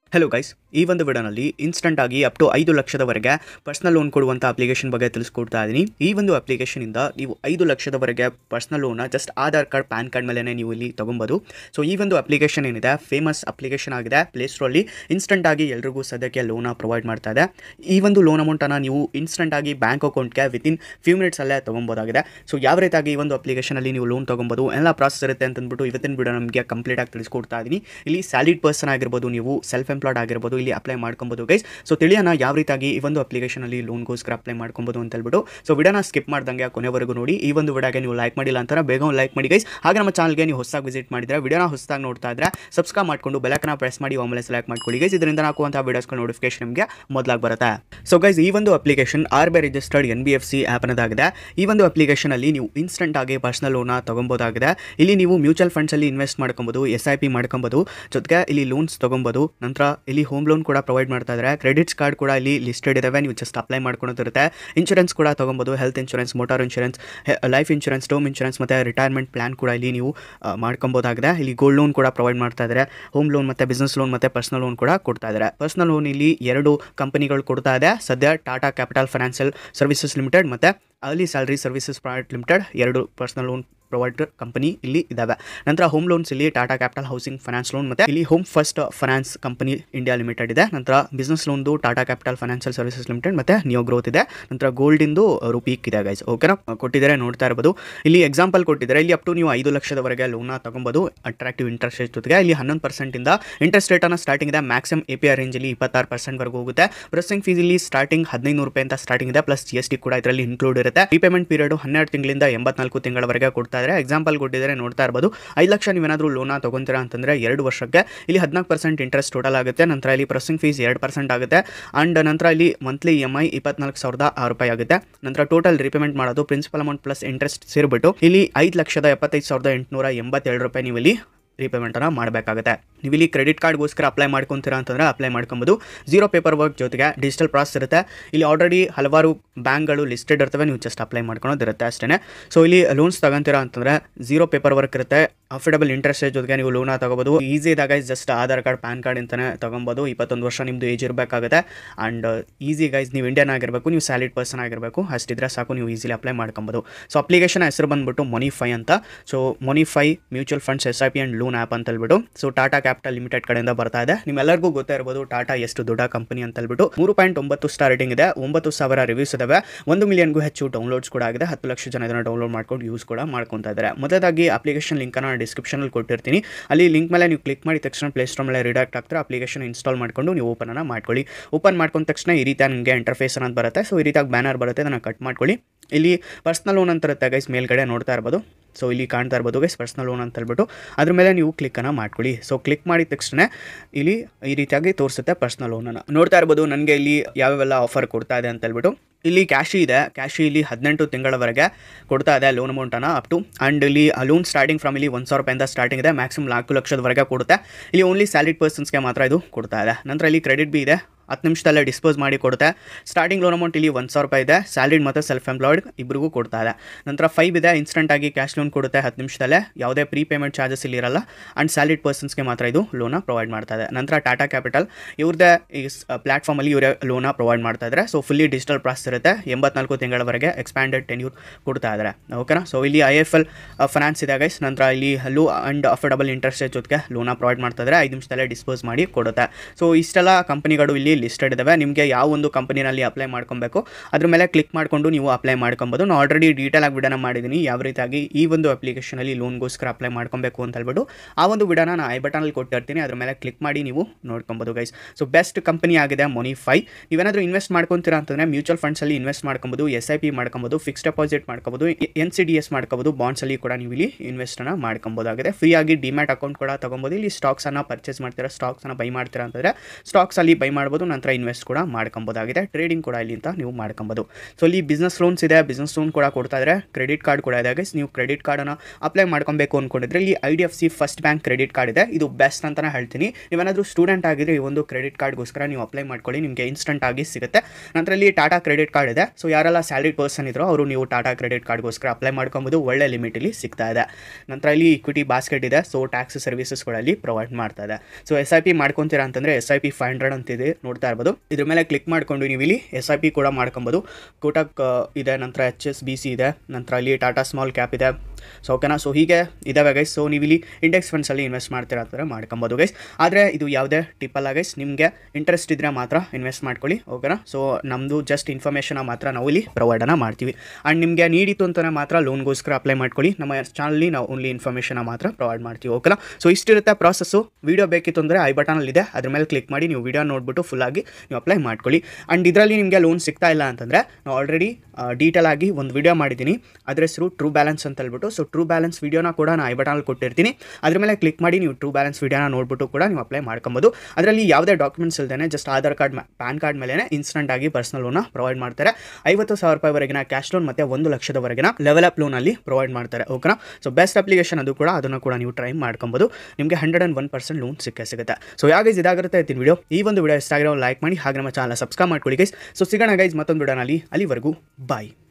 hello guys ಈ ಒಂದು ವಿಡಿಯೋನಲ್ಲಿ ಇನ್ಸ್ಟಂಟ್ ಆಗಿ ಅಪ್ ಟು ಐದು ಲಕ್ಷದವರೆಗೆ ಪರ್ಸನಲ್ ಲೋನ್ ಕೊಡುವಂಥ ಅಪ್ಲಿಕೇಶನ್ ಬಗ್ಗೆ ತಿಳಿಸ್ಕೊಡ್ತಾ ಇದ್ದೀನಿ ಈ ಒಂದು ಅಪ್ಲಿಕೇಶನಿಂದ ನೀವು ಐದು ಲಕ್ಷದವರೆಗೆ ಪರ್ಸನಲ್ ಲೋನ್ನ just Aadhaar card PAN card ಮೇಲೆ ನೀವು ಇಲ್ಲಿ ತೊಗೊಬೋದು ಸೊ ಈ ಒಂದು ಅಪ್ಲಿಕೇಶನ್ ಏನಿದೆ ಫೇಮಸ್ ಅಪ್ಲಿಕೇಶನ್ ಆಗಿದೆ ಪ್ಲೇಸ್ಟೋರಲ್ಲಿ ಇನ್ಸ್ಟಂಟ್ ಆಗಿ ಎಲ್ರಿಗೂ ಸದ್ಯಕ್ಕೆ ಲೋನ ಪ್ರೊವೈಡ್ ಮಾಡ್ತಾ ಇದೆ ಈ ಒಂದು ಲೋನ್ ಅಮೌಂಟನ್ನು ನೀವು ಇನ್ಸ್ಟಂಟ್ ಆಗಿ ಬ್ಯಾಂಕ್ ಅಕೌಂಟ್ಗೆ ವಿತಿನ್ ಫ್ಯೂ ಮಿನಿಟ್ಸಲ್ಲೇ ತೊಗೊಬೋದಾಗಿದೆ ಸೊ ಯಾವ ರೀತಿಯಾಗಿ ಈ ಒಂದು ಅಪ್ಲಿಕೇಶನಲ್ಲಿ ನೀವು ಲೋನ್ ತೊಗೊಬೋದು ಎಲ್ಲ ಪ್ರಾಸೆಸ್ ಇರುತ್ತೆ ಅಂತಂದ್ಬಿಟ್ಟು ಇವತ್ತಿನ ವಿಡಿಯೋ ನಮಗೆ ಕಂಪ್ಲೀಟ್ ಆಗಿ ತಿಳಿಸ್ಕೊಡ್ತಾ ಇದ್ದೀನಿ ಇಲ್ಲಿ ಸ್ಯಾಲಿಡ್ ಪರ್ಸನ್ ಆಗಿರ್ಬೋದು ನೀವು ಸೆಲ್ಫ್ ಎಂಪ್ಲಾಯ್ಡ್ ಆಗಿರ್ಬೋದು ಇಲ್ಲಿ ಅಪ್ಲೈ ಮಾಡ್ಕೊಬೋದು ಗೈಸ್ ಸೊ ತಿಳಿಯೋಣ ಯಾವ ರೀತಿಯಾಗಿ ಈ ಒಂದು ಅಪ್ಲಿಕೇಶನಲ್ಲಿ ಲೋನ್ಗೋಸ್ಕರ ಅಪ್ಲೈ ಮಾಡ್ಕೊಬೋದು ಅಂತ ಹೇಳ್ಬಿಟ್ಟು ಸೊ ವಿಡಿಯೋನ ಸ್ಕಿಪ್ ಮಾಡ್ದಂಗೆ ಕೊನೆವರೆಗೂ ನೋಡಿ ಈ ಒಂದು ವಿಡಿಯೋಗೆ ನೀವು ಲೈಕ್ ಮಾಡಿಲ್ಲ ಅಂತಾರೆ ಬೇಗ ಒಂದು ಲೈಕ್ ಮಾಡಿ ಗೈಸ್ ಹಾಗೆ ನಮ್ಮ ಚಾನಲ್ಗೆ ನೀವು ಹೊಸದಾಗಿ ವಿಸಿಟ್ ಮಾಡಿದ್ರೆ ವಿಡಿಯೋನ ಹೊಸದಾಗಿ ನೋಡ್ತಾ ಇದ್ರೆ ಸಬ್ಸ್ಕ್ರೈಬ್ ಮಾಡ್ಕೊಂಡು ಬೆಲಕನ ಪ್ರೆಸ್ ಮಾಡಿ ಆಮೇಲೆ ಸೆಲೆಕ್ಟ್ ಮಾಡ್ಕೊಳ್ಳಿ ಗೈಸ್ ಇದರಿಂದ ಹಾಕುವಂಥ ವಿಡಿಯೋಸ್ಗಳ ನೋಟಿಫಿಕೇಶನ್ ನಿಮಗೆ ಮೊದಲಾಗಿ ಬರುತ್ತೆ ಸೊ ಗೈಸ್ ಈ ಒಂದು application R B registered N B F C app ಅನ್ನೋದಾಗಿದೆ ಈ ಒಂದು ಅಪ್ಲಿಕೇಶನಲ್ಲಿ ನೀವು ಇನ್ಸ್ಟಂಟ್ ಆಗಿ ಪರ್ಸನಲ್ ಲೋನ ತೊಗೊಬೋದಾಗಿದೆ ಇಲ್ಲಿ ನೀವು ಮ್ಯೂಚುವಲ್ ಫಂಡ್ಸಲ್ಲಿ ಇನ್ವೆಸ್ಟ್ ಮಾಡ್ಕೊಬೋದು ಎಸ್ ಐ ಪಿ ಮಾಡ್ಕೊಬೋದು ಜೊತೆಗೆ ಇಲ್ಲಿ ಲೋನ್ಸ್ ತೊಗೊಬೋದು ನಂತರ ಇಲ್ಲಿ ಹೋಮ್ ಲೋನ್ ಕೂಡ ಪ್ರೊವೈಡ್ ಮಾಡ್ತಾ ಇದ್ದಾರೆ ಕ್ರೆಡಿಟ್ಸ್ ಕಾರ್ಡ್ ಕೂಡ ಇಲ್ಲಿ ಲಿಸ್ಟೆಡ್ ಇದಾವೆ ನೀವು ಜಸ್ಟ್ ಅಪ್ಲೈ ಮಾಡ್ಕೊಳೋದಿರುತ್ತೆ ಇನ್ಶೂರೆನ್ಸ್ ಕೂಡ ತೊಗೊಬೋದು health insurance motor insurance life insurance term insurance ಮತ್ತು ರಿಟೈರ್ಮೆಂಟ್ ಪ್ಲಾನ್ ಕೂಡ ಇಲ್ಲಿ ನೀವು ಆ, ಮಾಡ್ಕೊಬೋದಾಗಿದೆ ಇಲ್ಲಿ ಗೋಲ್ಡ್ ಲೋನ್ ಕೂಡ ಪ್ರೊವೈಡ್ ಮಾಡ್ತಾ ಇದ್ದಾರೆ ಹೋಮ್ ಲೋನ್ ಮತ್ತು ಬಿಸ್ನೆಸ್ ಲೋನ್ ಮತ್ತು ಪರ್ಸನಲ್ ಲೋನ್ ಕೂಡ ಕೊಡ್ತಾ ಇದ್ದಾರೆ ಪರ್ಸನಲ್ ಲೋನ್ ಇಲ್ಲಿ ಎರಡು ಕಂಪನಿಗಳು ಕೊಡ್ತಾ ಇದೆ ಸದ್ಯ Tata capital financial services limited ಮತ್ತು early salary services private limited ಎರಡು ಪರ್ಸನಲ್ ಲೋನ್ ಪ್ರೊವೈಡರ್ ಕಂಪನಿ ಇಲ್ಲಿ ಇದಾವೆ ನಂತರ ಹೋಮ್ ಲೋನ್ಸ್ ಇಲ್ಲಿ Tata capital housing finance loan ಮತ್ತೆ ಇಲ್ಲಿ home first finance company India limited ಇದೆ ನಂತರ ಬಿಸ್ನೆಸ್ ಲೋನ್ದು Tata capital financial services limited ಮತ್ತೆ ನಿಯೋ ಗ್ರೋತ್ ಇದೆ ನಂತರ ಗೋಲ್ಡಿಂದು ರುಪೀಕ್ ಇದೆ ಗೈಸ್ ಓಕೆನಾ ಕೊಟ್ಟಿದ್ದಾರೆ ನೋಡ್ತಾ ಇರ್ಬೋದು ಇಲ್ಲಿ ಎಕ್ಸಾಂಪಲ್ ಕೊಟ್ಟಿದ್ದಾರೆ ಇಲ್ಲಿ ಅಪ್ ಟು ನೀವು ಐದು ಲಕ್ಷದವರೆಗೆ ಲೋನ್ನ ತಗೊಬೋದು ಅಟ್ರಾಕ್ಟಿವ್ ಇಂಟ್ರೆಸ್ಟ್ ರೇಟ್ ಜೊತೆಗೆ ಇಲ್ಲಿ ಹನ್ನೊಂದು ಪರ್ಸೆಂಟಿಂದ ಇಂಟ್ರೆಸ್ಟ್ ರೇಟನ್ನು ಸ್ಟಾರ್ಟಿಂಗ್ ಇದೆ ಮ್ಯಾಕ್ಸಿಮಮ್ ಎ ಪಿ ಆರ್ ರೇಂಜಲ್ಲಿ ಇಪ್ಪತ್ತಾರು ಪರ್ಸೆಂಟ್ವರೆಗೂ ಹೋಗುತ್ತೆ ಪ್ರೊಸೆಸಿಂಗ್ ಫೀಸ್ ಇಲ್ಲಿ ಸ್ಟಾರ್ಟಿಂಗ್ ಹದಿನೈದು ರೂಪಾಯಿ ಅಂತ ಸ್ಟಾರ್ಟಿಂಗ್ ಇದೆ ಪ್ಲಸ್ ಜಿ ಎಸ್ ಟಿ ಕೂಡ ಇದರಲ್ಲಿ ಇನ್ಕ್ಲೂಡ್ ಇರುತ್ತೆ ರೀಪೇಮೆಂಟ್ ಪೀರಿಯಡ್ ಹನ್ನೆರಡು ತಿಂಗಳಿಂದ ಎಂಬತ್ನಾಲ್ಕು ತಿಂಗಳವರೆಗೆ ಕೊಡ್ತಾ ಇದ್ದಾರೆ ಎಕ್ಸಾಂಪಲ್ ಕೊಟ್ಟಿದ್ದಾರೆ ನೋಡ್ತಾ ಇರ್ಬೋದು ಐದು ಲಕ್ಷ ನೀವೇನಾದರೂ ಲೋನ ತಗೊಂತೀರಾ ಅಂತಂದ್ರೆ ಎರಡು ವರ್ಷಕ್ಕೆ ಇಲ್ಲಿ ಹದಿನಾಲ್ಕು ಪರ್ಸೆಂಟ್ ಇಂಟ್ರೆಸ್ಟ್ ಟೋಟಲ್ ಆಗುತ್ತೆ ನಂತರ ಇಲ್ಲಿ ಪ್ರೊಸೆಸಿಂಗ್ ಫೀಸ್ ಎರಡು ಪರ್ಸೆಂಟ್ ಆಗುತ್ತೆ ಆ್ಯಂಡ್ ನಂತರ ಇಲ್ಲಿ ಮಂತ್ಲಿ ಇ ಎಮ್ ಐ ಇಪ್ಪತ್ನಾಲ್ಕು ಸಾವಿರದ ಆರು ರೂಪಾಯಿ ಆಗುತ್ತೆ ನಂತರ ಟೋಟಲ್ ರೀಪೇಮೆಂಟ್ ಮಾಡೋದು ಪ್ರಿನ್ಸಿಪಲ್ ಅಮೌಂಟ್ ಪ್ಲಸ್ ಇಂಟ್ರೆಸ್ಟ್ ಸೇರಿಬಿಟ್ಟು ಇಲ್ಲಿ ಐದು ಲಕ್ಷದ ಎಪ್ಪತ್ತೈದು ಸಾವಿರದ ಎಂಟುನೂರ ಎಂಬತ್ತೆರಡು ರೂಪಾಯಿ ನೀವು ಇಲ್ಲಿ ರೀಪೇಮೆಂಟನ್ನು ಮಾಡಬೇಕಾಗುತ್ತೆ ನೀವು ಇಲ್ಲಿ ಕ್ರೆಡಿಟ್ ಕಾರ್ಡ್ಗೋಸ್ಕರ ಅಪ್ಲೈ ಮಾಡ್ಕೊತೀರಾ ಅಂತಂದರೆ ಅಪ್ಲೈ ಮಾಡ್ಕೊಬೋದು ಜೀರೋ ಪೇಪರ್ ವರ್ಕ್ ಜೊತೆಗೆ ಡಿಜಿಟಲ್ ಪ್ರಾಸೆಸ್ ಇರುತ್ತೆ ಇಲ್ಲಿ ಆಲ್ರೆಡಿ ಹಲವಾರು ಬ್ಯಾಂಕ್ಗಳು ಲಿಸ್ಟೆಡ್ ಇರ್ತವೆ ನೀವು ಜಸ್ಟ್ ಅಪ್ಲೈ ಮಾಡ್ಕೊಳೋದಿರುತ್ತೆ ಅಷ್ಟೇ ಸೊ ಇಲ್ಲಿ ಲೋನ್ಸ್ ತಗೊಂತೀರಾ ಅಂತಂದರೆ ಜೀರೋ ಪೇಪರ್ ವರ್ಕ್ ಇರುತ್ತೆ ಅಫೋರ್ಡಬಲ್ ಇಂಟ್ರೆಸ್ಟ್ ರೇಟ್ ಜೊತೆಗೆ ನೀವು ಲೋನ ತಗೋಬೋದು ಈಸಿ ಇದ್ದಾಗ just Aadhaar card PAN card ಅಂತಲೇ ತೊಗೊಬೋದು ಇಪ್ಪತ್ತೊಂದು ವರ್ಷ ನಿಮ್ಮದು ಏಜ್ ಇರಬೇಕಾಗುತ್ತೆ ಆ್ಯಂಡ್ ಈಸಿ ಗೈಸ್ ನೀವು ಇಂಡಿಯನ್ ಆಗಿರಬೇಕು ನೀವು ಸ್ಯಾಲಿಡ್ ಪರ್ಸನ್ ಆಗಿರಬೇಕು ಅಷ್ಟಿದ್ರೆ ಸಾಕು ನೀವು ಈಸಿಲಿ ಅಪ್ಲೈ ಮಾಡ್ಕೊಬೋದು ಸೊ ಅಪ್ಲಿಕೇಶನ್ ಹೆಸರು ಬಂದ್ಬಿಟ್ಟು ಮೊನಿಫೈ ಅಂತ so Monify mutual funds S I P and loan app ಅಂತ ಹೇಳ್ಬಿಟ್ಟು ಸೊ ಟಾಟಾ ಕ್ಯಾಪಿಟಲ್ ಲಿಮಿಟೆಡ್ ಕಡೆಯಿಂದ ಬರ್ತಾ ಇದೆ ನಿಮ್ಮೆಲ್ಲರಿಗೂ ಗೊತ್ತೇ ಇರ್ಬೋದು ಟಾಟಾ ಎಷ್ಟು ದೊಡ್ಡ ಕಂಪನಿ ಅಂತ ಹೇಳ್ಬಿಟ್ಟು ಮೂರು ಪಾಯಿಂಟ್ ಒಂಬತ್ತು ಸ್ಟಾರ್ ರೇಟಿಂಗ್ ಇದೆ ಒಂಬತ್ತು ಸಾವಿರ ರಿವ್ಯೂಸ್ ಇದಾವೆ ಒಂದು ಮಿಲಿಯನ್ಗೂ ಹೆಚ್ಚು ಡೌನ್ಲೋಡ್ಸ್ ಕೂಡ ಆಗಿದೆ ಹತ್ತು ಲಕ್ಷ ಜನ ಇದನ್ನು ಡೌನ್ಲೋಡ್ ಮಾಡ್ಕೊಂಡು ಯೂಸ್ ಕೂಡ ಮಾಡ್ಕೊತಾ ಇದ್ದಾರೆ ಮೊದಲಾಗಿ ಅಪ್ಲಿಕೇಶನ್ ಲಿಂಕನ್ನು ಡಿಸ್ಕ್ರಿಪ್ಷನಲ್ಲಿ ಕೊಟ್ಟಿರ್ತೀನಿ ಅಲ್ಲಿ ಲಿಂಕ್ ಮೇಲೆ ನೀವು ಕ್ಲಿಕ್ ಮಾಡಿದ ತಕ್ಷಣ ಪ್ಲೇಸ್ಟೋರ್ ಮೇಲೆ ರಿಡಾಕ್ಟ್ ಆಗ್ತಾರೆ ಅಪ್ಲಿಕೇಶನ್ ಇನ್ಸ್ಟಾಲ್ ಮಾಡ್ಕೊಂಡು ನೀವು ಓಪನ್ ಅನ್ನ ಮಾಡ್ಕೊಳ್ಳಿ ಓಪನ್ ಮಾಡ್ಕೊಂಡ ತಕ್ಷಣ ಈ ರೀತಿಯಾಗಿ ನಿಮಗೆ ಇಂಟರ್ಫೇಸ್ ಅನ್ನೋದು ಬರುತ್ತೆ ಸೊ ಈ ರೀತಿಯಾಗಿ ಬ್ಯಾನರ್ ಬರುತ್ತೆ ಅದನ್ನು ಕಟ್ ಮಾಡ್ಕೊಳ್ಳಿ ಇಲ್ಲಿ ಪರ್ಸ್ನಲ್ ಲೋನ್ ಅಂತ ಇರುತ್ತೆ ಗೈಸ್ ಮೇಲ್ಗಡೆ ನೋಡ್ತಾ ಇರ್ಬೋದು ಸೊ ಇಲ್ಲಿ ಕಾಣ್ತಾ ಇರ್ಬೋದು ಗೈಸ್ ಪರ್ಸ್ನಲ್ ಲೋನ್ ಅಂತ ಹೇಳ್ಬಿಟ್ಟು ಅದ್ರ ಮೇಲೆ ನೀವು ಕ್ಲಿಕ್ಕನ್ನು ಮಾಡ್ಕೊಳ್ಳಿ ಸೊ ಕ್ಲಿಕ್ ಮಾಡಿದ ತಕ್ಷಣ ಇಲ್ಲಿ ಈ ರೀತಿಯಾಗಿ ತೋರಿಸುತ್ತೆ ಪರ್ಸ್ನಲ್ ಲೋನನ್ನು ನೋಡ್ತಾ ಇರ್ಬೋದು ನನಗೆ ಇಲ್ಲಿ ಯಾವ್ಯಾವೆಲ್ಲ ಆಫರ್ ಕೊಡ್ತಾ ಇದೆ ಅಂತ ಹೇಳ್ಬಿಟ್ಟು ಇಲ್ಲಿ ಕ್ಯಾಶಿ ಇದೆ ಕ್ಯಾಶಿ ಇಲ್ಲಿ ಹದಿನೆಂಟು ತಿಂಗಳವರೆಗೆ ಕೊಡ್ತಾ ಇದೆ ಲೋನ್ ಅಮೌಂಟನ್ನು ಅಪ್ ಟು ಆ್ಯಂಡ್ ಇಲ್ಲಿ ಲೋನ್ ಸ್ಟಾರ್ಟಿಂಗ್ ಫ್ರಮ್ ಇಲ್ಲಿ ಒಂದು ಸಾವಿರ ರೂಪಾಯಿಂದ ಸ್ಟಾರ್ಟಿಂಗ್ ಇದೆ ಮ್ಯಾಕ್ಸಿಮಮ್ ನಾಲ್ಕು ಲಕ್ಷದವರೆಗೆ ಕೊಡುತ್ತೆ ಇಲ್ಲಿ ಓನ್ಲಿ ಸ್ಯಾಲಿಡ್ ಪರ್ಸನ್ಸ್ಗೆ ಮಾತ್ರ ಇದು ಕೊಡ್ತಾ ಇದೆ ನಂತರ ಇಲ್ಲಿ ಕ್ರೆಡಿಟ್ ಬಿ ಇದೆ ಹತ್ತು ನಿಮಿಷದಲ್ಲೇ ಡಿಸ್ಪೋಸ್ ಮಾಡಿ ಕೊಡುತ್ತೆ ಸ್ಟಾರ್ಟಿಂಗ್ ಲೋನ್ ಅಮೌಂಟ್ ಇಲ್ಲಿ ಒಂದು ಸಾವಿರ ರೂಪಾಯಿ ಇದೆ ಸ್ಯಾಲಿಡ್ ಮತ್ತು ಸೆಲ್ಫ್ ಎಂಪ್ಲಾಯ್ಡ್ ಇಬ್ಬರಿಗೂ ಕೊಡ್ತಾ ಇದೆ ನಂತರ ಫೈವ್ ಇದೆ ಇನ್ಸ್ಟೆಂಟ್ ಆಗಿ ಕ್ಯಾಶ್ ಲೋನ್ ಕೊಡುತ್ತೆ ಹತ್ತು ನಿಮಿಷದಲ್ಲೇ ಯಾವುದೇ ಪ್ರೀ ಪೇಮೆಂಟ್ ಚಾರ್ಜಸ್ ಇಲ್ಲಿ ಇರಲ್ಲ ಆ್ಯಂಡ್ ಸ್ಯಾಲಿಡ್ ಪರ್ಸನ್ಸ್ಗೆ ಮಾತ್ರ ಇದು ಲೋನ ಪ್ರೊವೈಡ್ ಮಾಡ್ತಾ ಇದೆ ನಂತರ ಟಾಟಾ ಕ್ಯಾಪಿಟಲ್ ಇವ್ರದ್ದೇ ಈ ಪ್ಲಾಟ್ಫಾರ್ಮಲ್ಲಿ ಇವರೇ ಲೋನ ಪ್ರೊವೈಡ್ ಮಾಡ್ತಾ ಇದ್ದಾರೆ ಸೊ ಫುಲ್ಲಿ ಡಿಜಿಟಲ್ ಪ್ರಾಸೆಸ್ ಇರುತ್ತೆ ಎಂಬತ್ನಾಲ್ಕು ತಿಂಗಳವರೆಗೆ ಎಕ್ಸ್ಪ್ಯಾಂಡೆಡ್ ಟೆನ್ಯೂರ್ ಕೊಡ್ತಾ ಇದ್ದಾರೆ ಓಕೆನಾ ಸೊ ಇಲ್ಲಿ ಐ ಎಫ್ ಎಲ್ ಫೈನಾನ್ಸ್ ಇದೆ ಗೈಸ್ ನಂತರ ಇಲ್ಲಿ low and affordable interest rate ಜೊತೆಗೆ ಲೋನ ಪ್ರೊವೈಡ್ ಮಾಡ್ತಾ ಇದ್ದಾರೆ ಐದು ನಿಮಿಷದಲ್ಲೇ ಡಿಸ್ಪೋಸ್ ಮಾಡಿ ಕೊಡುತ್ತೆ ಸೊ ಇಷ್ಟೆಲ್ಲ ಕಂಪನಿಗಳು ಇಲ್ಲಿ ಲಿಸ್ಟೆಡ್ ಇದಾವೆ ನಿಮಗೆ ಯಾವ ಒಂದು ಕಂಪನಿನಲ್ಲಿ ಅಪ್ಲೈ ಮಾಡ್ಕೊಬೇಕು ಅದ್ರ ಮೇಲೆ ಕ್ಲಿಕ್ ಮಾಡಿಕೊಂಡು ನೀವು ಅಪ್ಲೈ ಮಾಡ್ಕೊಬೋದು ನಾನು ಆಲ್ರೆಡಿ ಡೀಟೇಲ್ ಆಗಿ ವಿಡಿಯೋನ ಮಾಡಿದ್ದೀನಿ ಯಾವ ರೀತಿಯಾಗಿ ಈ ಒಂದು ಅಪ್ಲಿಕೇಶನಲ್ಲಿ ಲೋನ್ಗೋಸ್ಕರ ಅಪ್ಲೈ ಮಾಡ್ಕೊಬೇಕು ಅಂತ ಹೇಳ್ಬಿಟ್ಟು ಆ ಒಂದು ವಿಡಿಯೋನ ನಾನು ಐ ಬಟನಲ್ಲಿ ಕೊಟ್ಟಿರ್ತೀನಿ ಅದ್ರ ಮೇಲೆ ಕ್ಲಿಕ್ ಮಾಡಿ ನೀವು ನೋಡ್ಕೊಬೋದು ಗೈಸ್ ಸೊ ಬೆಸ್ಟ್ ಕಂಪನಿ ಆಗಿದೆ ಮೊನಿಫೈ ನೀವೇನಾದರೂ ಇನ್ವೆಸ್ಟ್ ಮಾಡ್ಕೊತೀರಾ ಅಂತಂದರೆ ಮ್ಯೂಚುವಲ್ ಫಂಡ್ಸಲ್ಲಿ ಇನ್ವೆಸ್ಟ್ ಮಾಡ್ಕೊಬೋದು ಎಸ್ ಐ ಪಿ ಮಾಡ್ಕೊಬೋದು ಫಿಕ್ಸ್ ಡೆಪಾಸಿಟ್ ಮಾಡ್ಕೊಬೋದು ಎನ್ ಸಿ ಡಿ ಎಸ್ ಮಾಡ್ಕೊಬೋದು ಬಾಂಡ್ಸಲ್ಲಿ ಕೂಡ ನೀವು ಇಲ್ಲಿ ಇನ್ವೆಸ್ಟನ್ನು ಮಾಡ್ಕೊಬೋದಾಗಿದೆ ಫ್ರೀಯಾಗಿ ಡಿಮ್ಯಾಟ್ ಅಕೌಂಟ್ ಕೂಡ ತೊಗೊಬೋದು ಇಲ್ಲಿ ಸ್ಟಾಕ್ಸನ್ನು ಪರ್ಚೇಸ್ ಮಾಡ್ತೀರಾ ಸ್ಟಾಕ್ಸನ್ನು ಬೈ ಮಾಡ್ತೀರಾ ಅಂತಂದರೆ ಸ್ಟಾಕ್ಸಲ್ಲಿ ಬೈ ಮಾಡ್ಬೋದು ನಂತರ ಇನ್ವೆಸ್ಟ್ ಕೂಡ ಮಾಡ್ಕೊಬೋದಾಗಿದೆ ಟ್ರೇಡಿಂಗ್ ಕೂಡ ಇಲ್ಲಿ ಅಂತ ನೀವು ಮಾಡ್ಕೊಬೋದು ಸೊ ಇಲ್ಲಿ ಬಿಸ್ನೆಸ್ ಲೋನ್ಸ್ ಇದೆ ಬಿಸ್ನೆಸ್ ಲೋನ್ ಕೂಡ ಕೊಡ್ತಾ ಇದ್ದಾರೆ ಕ್ರೆಡಿಟ್ ಕಾರ್ಡ್ ಕೂಡ ಇದೆ ಗೈಸ್ ನೀವು ಕ್ರೆಡಿಟ್ ಕಾರ್ಡನ್ನು ಅಪ್ಲೈ ಮಾಡ್ಕೊಬೇಕು ಅಂದ್ಕೊಂಡಿದ್ರೆ ಇಲ್ಲಿ I D F C first bank credit card ಇದೆ ಇದು ಬೆಸ್ಟ್ ಅಂತಲೇ ಹೇಳ್ತೀನಿ ನೀವೇನಾದರೂ ಸ್ಟೂಡೆಂಟ್ ಆಗಿದ್ರೆ ಈ ಒಂದು ಕ್ರೆಡಿಟ್ ಕಾರ್ಡ್ಗೋಸ್ಕರ ನೀವು ಅಪ್ಲೈ ಮಾಡ್ಕೊಳ್ಳಿ ನಿಮಗೆ ಇನ್ಸ್ಟಂಟ್ ಆಗಿ ಸಿಗುತ್ತೆ ನಂತರ ಇಲ್ಲಿ ಟಾಟಾ ಕ್ರೆಡಿಟ್ ಕಾರ್ಡ್ ಇದೆ ಸೊ ಯಾರೆಲ್ಲ ಸ್ಯಾಲ್ರಿ ಪರ್ಸನ್ ಇದ್ರೋ ಅವರು ನೀವು ಟಾಟಾ ಕ್ರೆಡಿಟ್ ಕಾರ್ಡ್ಗೋಸ್ಕರ ಅಪ್ಲೈ ಮಾಡ್ಕೊಬೋದು ಒಳ್ಳೆ ಲಿಮಿಟಲ್ಲಿ ಸಿಗ್ತಾ ಇದೆ ನಂತರ ಇಲ್ಲಿ ಇಕ್ವಿಟಿ ಬಾಸ್ಕೆಟ್ ಇದೆ ಸೊ ಟ್ಯಾಕ್ಸ್ ಸರ್ವಿಸಸ್ಗಳಲ್ಲಿ ಪ್ರೊವೈಡ್ ಮಾಡ್ತಾ ಇದೆ ಸೊ ಎಸ್ ಐ ಪಿ ಮಾಡ್ಕೊತೀರಾ ಅಂತಂದರೆ S I P five hundred ಅಂತಿದೆ ನೋಡ್ತಾ ಇರ್ಬೋದು ಇದ್ರ ಮೇಲೆ ಕ್ಲಿಕ್ ಮಾಡ್ಕೊಂಡು ನೀವು ಇಲ್ಲಿ ಎಸ್ ಐ ಪಿ ಕೂಡ ಮಾಡ್ಕೊಬೋದು ಕೋಟಕ್ ಆ, ಇದೆ ನಂತರ ಎಚ್ ಎಸ್ ಬಿ ಸಿ ಇದೆ ನಂತರ ಅಲ್ಲಿ ಟಾಟಾ ಸ್ಮಾಲ್ ಕ್ಯಾಪ್ ಇದೆ ಸೊ ಓಕೆನಾ ಸೊ ಹೀಗೆ ಇದಾವೆ ಗೈಸ್ ಸೊ ನೀವು ಇಲ್ಲಿ ಇಂಡೆಕ್ಸ್ ಫಂಡ್ಸಲ್ಲಿ ಇನ್ವೆಸ್ಟ್ ಮಾಡ್ತೀರಾ ಅಂತಂದರೆ ಮಾಡ್ಕೊಬೋದು ಗೈಸ್ ಆದರೆ ಇದು ಯಾವುದೇ ಟಿಪ್ಪಲ್ಲ ಗೈಸ್ ನಿಮಗೆ ಇಂಟ್ರೆಸ್ಟ್ ಇದ್ದರೆ ಮಾತ್ರ ಇನ್ವೆಸ್ಟ್ ಮಾಡ್ಕೊಳ್ಳಿ ಓಕೆನಾ ಸೊ ನಮ್ಮದು ಜಸ್ಟ್ ಇನ್ಫಾರ್ಮೇಷನ ಮಾತ್ರ ನಾವು ಇಲ್ಲಿ ಪ್ರೊವೈಡನ್ನು ಮಾಡ್ತೀವಿ ಆ್ಯಂಡ್ ನಿಮಗೆ ನೀಡಿತ್ತು ಅಂತಲೇ ಮಾತ್ರ ಲೋನ್ಗೋಸ್ಕರ ಅಪ್ಲೈ ಮಾಡ್ಕೊಳ್ಳಿ ನಮ್ಮ ಚಾನಲ್ಲಿ ನಾವು ಓನ್ಲಿ ಇನ್ಫಾರ್ಮೇಷನ ಮಾತ್ರ ಪ್ರೊವೈಡ್ ಮಾಡ್ತೀವಿ ಓಕೆನಾ ಸೊ ಇಷ್ಟಿರುತ್ತೆ ಪ್ರಾಸೆಸ್ಸು ವೀಡಿಯೋ ಬೇಕಿತ್ತು ಅಂದರೆ ಐ ಬಟನಲ್ಲಿದೆ ಅದ್ರ ಮೇಲೆ ಕ್ಲಿಕ್ ಮಾಡಿ ನೀವು ವೀಡಿಯೋ ನೋಡ್ಬಿಟ್ಟು ಫುಲ್ಲಾಗಿ ನೀವು ಅಪ್ಲೈ ಮಾಡ್ಕೊಳ್ಳಿ ಆ್ಯಂಡ್ ಇದರಲ್ಲಿ ನಿಮಗೆ ಲೋನ್ ಸಿಗ್ತಾ ಇಲ್ಲ ಅಂತಂದರೆ ನಾವು ಆಲ್ರೆಡಿ ಡೀಟೇಲ್ ಆಗಿ ಒಂದು ವಿಡಿಯೋ ಮಾಡಿದ್ದೀನಿ ಅದ್ರ ಹೆಸರು ಟ್ರೂ ಬ್ಯಾಲೆನ್ಸ್ ಅಂತ ಹೇಳ್ಬಿಟ್ಟು ಸೊ ಟ್ರೂ ಬ್ಯಾಲೆನ್ಸ್ ವಿಡಿಯೋನ ಕೂಡ ನಾನು ಐ ಬಟನಲ್ಲಿ ಕೊಟ್ಟಿರ್ತೀನಿ ಅದ್ರ ಮೇಲೆ ಕ್ಲಿಕ್ ಮಾಡಿ ನೀವು ಟ್ರೂ ಬ್ಯಾಲೆನ್ಸ್ ವಿಡಿಯೋನ ನೋಡ್ಬಿಟ್ಟು ಕೂಡ ನೀವು ಅಪ್ಲೈ ಮಾಡ್ಕೊಬೋದು ಅದರಲ್ಲಿ ಯಾವುದೇ ಡಾಕ್ಯುಮೆಂಟ್ಸ್ ಇಲ್ದೇ just Aadhaar card PAN card ಮೇಲೆ ಇನ್ಸ್ಟಂಟ್ ಆಗಿ ಪರ್ಸನಲ್ ಲೋನ ಪ್ರೊವೈಡ್ ಮಾಡ್ತಾರೆ ಐವತ್ತು ಸಾವಿರ ರೂಪಾಯಿವರೆಗಿನ ಕ್ಯಾಶ್ ಲೋನ್ ಮತ್ತು ಒಂದು ಲಕ್ಷದವರೆಗಿನ ಲೆವೆಲ್ ಅಪ್ ಲೋನಲ್ಲಿ ಪ್ರೊವೈಡ್ ಮಾಡ್ತಾರೆ ಓಕೆನಾ ಸೊ ಬೆಸ್ಟ್ ಅಪ್ಲಿಕೇಶನ್ ಅದು ಕೂಡ ಅದನ್ನು ಕೂಡ ನೀವು ಟ್ರೈ ಮಾಡ್ಕೊಬೋದು ನಿಮಗೆ hundred and one percent loan ಸಿಕ್ಕೇ ಸಿಗುತ್ತೆ ಸೊ ಯಾಕೆ ಇದಾಗಿರುತ್ತೆ ಇತ್ತಿನ ವಿಡಿಯೋ ಈ ಒಂದು ವಿಡಿಯೋ ಇಷ್ಟ ಆಗಿರೋ ಲೈಕ್ ಮಾಡಿ ಹಾಗೆ ನಮ್ಮ ಚಾನಲ್ ಸಬ್ಸ್ಕ್ರೈಬ್ ಮಾಡ್ಕೊಳ್ಳಿ ಗೈಸ್ ಸೊ ಸಿಗೋಣ ಗೈಸ್ ಮತ್ತೊಂದು ವಿಡಿಯೋನಲ್ಲಿ ಅಲ್ಲಿವರೆಗೂ ಬಾಯ್